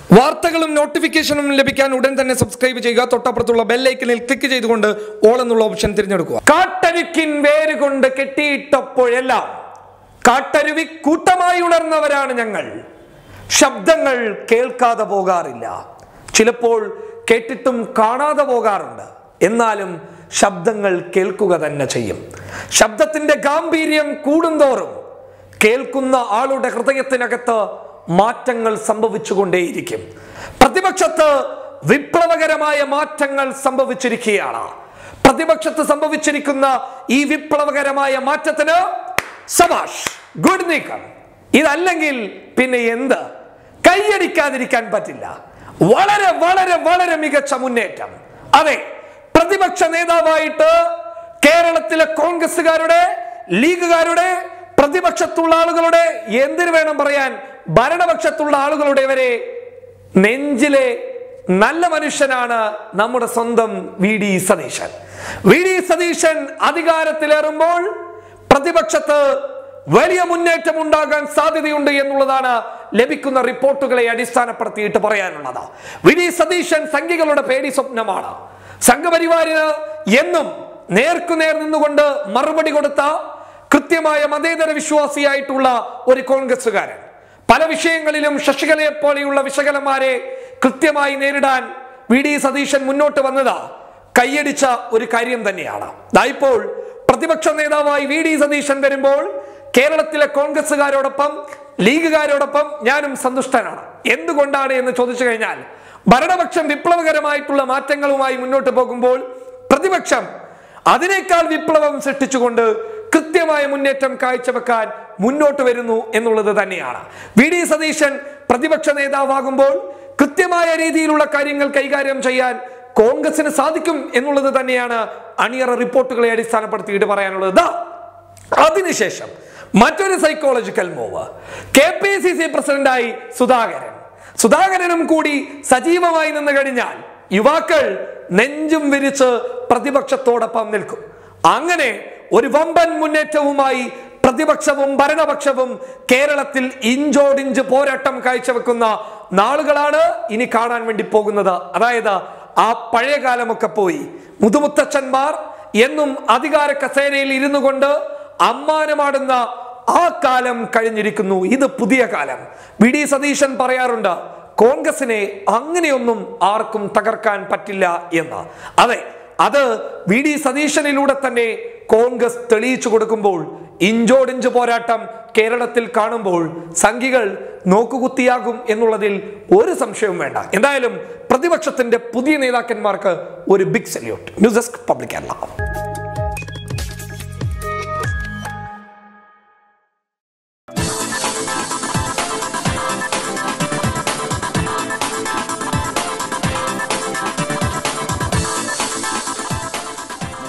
വാർത്തകളും നോട്ടിഫിക്കേഷനും ലഭിക്കാൻ ഉടൻ തന്നെ സബ്സ്ക്രൈബ് ചെയ്യുക തൊട്ടപ്പുറത്തുള്ള ബെല്ലൈക്കനിൽ ക്ലിക്ക് ചെയ്തുകൊണ്ട് ഓൾ എന്നുള്ള ഓപ്ഷൻ തിരഞ്ഞെടുക്കുക കാട്ടരുക്കിൻ വേരുകൊണ്ട് കെട്ടിയിട്ടപ്പോഴെല്ലാം കാട്ടരുവി കൂട്ടമായി ഉണർന്നവരാണ് ഞങ്ങൾ ശബ്ദങ്ങൾ കേൾക്കാതെ പോകാറില്ല ചിലപ്പോൾ കേട്ടിട്ടും കാണാതെ പോകാറുണ്ട് എന്നാലും ശബ്ദങ്ങൾ കേൾക്കുക തന്നെ ചെയ്യും ശബ്ദത്തിന്റെ ഗാംഭീര്യം കൂടുന്തോറും കേൾക്കുന്ന ആളുടെ ഹൃദയത്തിനകത്ത് മാറ്റങ്ങൾ സംഭവിച്ചുകൊണ്ടേയിരിക്കും പ്രതിപക്ഷത്ത് വിപ്ലവകരമായ മാറ്റങ്ങൾ സംഭവിച്ചിരിക്കുകയാണ് പ്രതിപക്ഷത്ത് സംഭവിച്ചിരിക്കുന്ന ഈ വിപ്ലവകരമായ മാറ്റത്തിന് സബാഷ് ഗുഡ് നീക്കം ഇതല്ലെങ്കിൽ പിന്നെ എന്ത് കൈയടിക്കാതിരിക്കാൻ പറ്റില്ല വളരെ വളരെ വളരെ മികച്ച മുന്നേറ്റം അതെ പ്രതിപക്ഷ നേതാവായിട്ട് കേരളത്തിലെ കോൺഗ്രസുകാരുടെ ലീഗുകാരുടെ പ്രതിപക്ഷത്തുള്ള ആളുകളുടെ എന്തിനു വേണം പറയാൻ ഭരണപക്ഷത്തുള്ള ആളുകളുടെ വരെ നെഞ്ചിലെ നല്ല മനുഷ്യനാണ് നമ്മുടെ സ്വന്തം V D Satheesan V D Satheesan അധികാരത്തിലേറുമ്പോൾ പ്രതിപക്ഷത്ത് വലിയ മുന്നേറ്റം ഉണ്ടാകാൻ സാധ്യതയുണ്ട് എന്നുള്ളതാണ് ലഭിക്കുന്ന റിപ്പോർട്ടുകളെ അടിസ്ഥാനപ്പെടുത്തിയിട്ട് പറയാനുള്ളത് വി ഡി സതീശൻ സംഘികളുടെ പേടി സ്വപ്നമാണ് സംഘപരിവാരിന് എന്നും നേർക്കുനേർ നിന്നുകൊണ്ട് മറുപടി കൊടുത്ത കൃത്യമായ മതേതര വിശ്വാസിയായിട്ടുള്ള ഒരു കോൺഗ്രസുകാരൻ പല വിഷയങ്ങളിലും ശശികലയെ പോലെയുള്ള വിശകലന്മാരെ കൃത്യമായി നേരിടാൻ വി ഡി സതീശൻ മുന്നോട്ട് വന്നത് കൈയടിച്ച ഒരു കാര്യം തന്നെയാണ് ദാ ഇപ്പോൾ പ്രതിപക്ഷ നേതാവായി വി ഡി സതീശൻ വരുമ്പോൾ കേരളത്തിലെ കോൺഗ്രസുകാരോടൊപ്പം ലീഗുകാരോടൊപ്പം ഞാനും സന്തുഷ്ടനാണ് എന്തുകൊണ്ടാണ് എന്ന് ചോദിച്ചു കഴിഞ്ഞാൽ ഭരണപക്ഷം വിപ്ലവകരമായിട്ടുള്ള മാറ്റങ്ങളുമായി മുന്നോട്ട് പോകുമ്പോൾ പ്രതിപക്ഷം അതിനേക്കാൾ വിപ്ലവം സൃഷ്ടിച്ചുകൊണ്ട് കൃത്യമായ മുന്നേറ്റം കാഴ്ചവെക്കാൻ മുന്നോട്ട് വരുന്നു എന്നുള്ളത് തന്നെയാണ് വി ഡി സതീശൻ പ്രതിപക്ഷ നേതാവാകുമ്പോൾ കൃത്യമായ രീതിയിലുള്ള കാര്യങ്ങൾ കൈകാര്യം ചെയ്യാൻ കോൺഗ്രസിന് സാധിക്കും എന്നുള്ളത് തന്നെയാണ് അണിയറ റിപ്പോർട്ടുകളെ അടിസ്ഥാനപ്പെടുത്തിയിട്ട് പറയാനുള്ളത് ദാ, അതിനുശേഷം മറ്റൊരു psychological move K P C C പ്രസിഡന്റായി സുധാകരൻ സുധാകരനും കൂടി സജീവമായി നിന്ന് കഴിഞ്ഞാൽ യുവാക്കൾ നെഞ്ചും വിരിച്ച് പ്രതിപക്ഷത്തോടൊപ്പം നിൽക്കും അങ്ങനെ ഒരു വമ്പൻ മുന്നേറ്റവുമായി പ്രതിപക്ഷവും ഭരണപക്ഷവും കേരളത്തിൽ ഇഞ്ചോടിഞ്ച് പോരാട്ടം കാഴ്ചവെക്കുന്ന നാളുകളാണ് ഇനി കാണാൻ വേണ്ടി പോകുന്നത് അതായത് ആ പഴയ കാലമൊക്കെ പോയി മുതുമുത്തച്ഛന്മാർ എന്നും അധികാര കസേരയിൽ ഇരുന്നു കൊണ്ട് അമ്മാനമാടുന്ന ആ കാലം കഴിഞ്ഞിരിക്കുന്നു ഇത് പുതിയ കാലം വി ഡി സതീശൻ പറയാറുണ്ട് കോൺഗ്രസിനെ അങ്ങനെയൊന്നും ആർക്കും തകർക്കാൻ പറ്റില്ല എന്ന് അതെ അത് വി ഡി സതീശനിലൂടെ തന്നെ കോൺഗ്രസ് തെളിയിച്ചു കൊടുക്കുമ്പോൾ ഇഞ്ചോടിഞ്ച് പോരാട്ടം കേരളത്തിൽ കാണുമ്പോൾ സംഘികൾ നോക്കുകുത്തിയാകും എന്നുള്ളതിൽ ഒരു സംശയവും വേണ്ട എന്തായാലും പ്രതിപക്ഷത്തിന്റെ പുതിയ നേതാക്കന്മാർക്ക് ഒരു big salute news desk public Kerala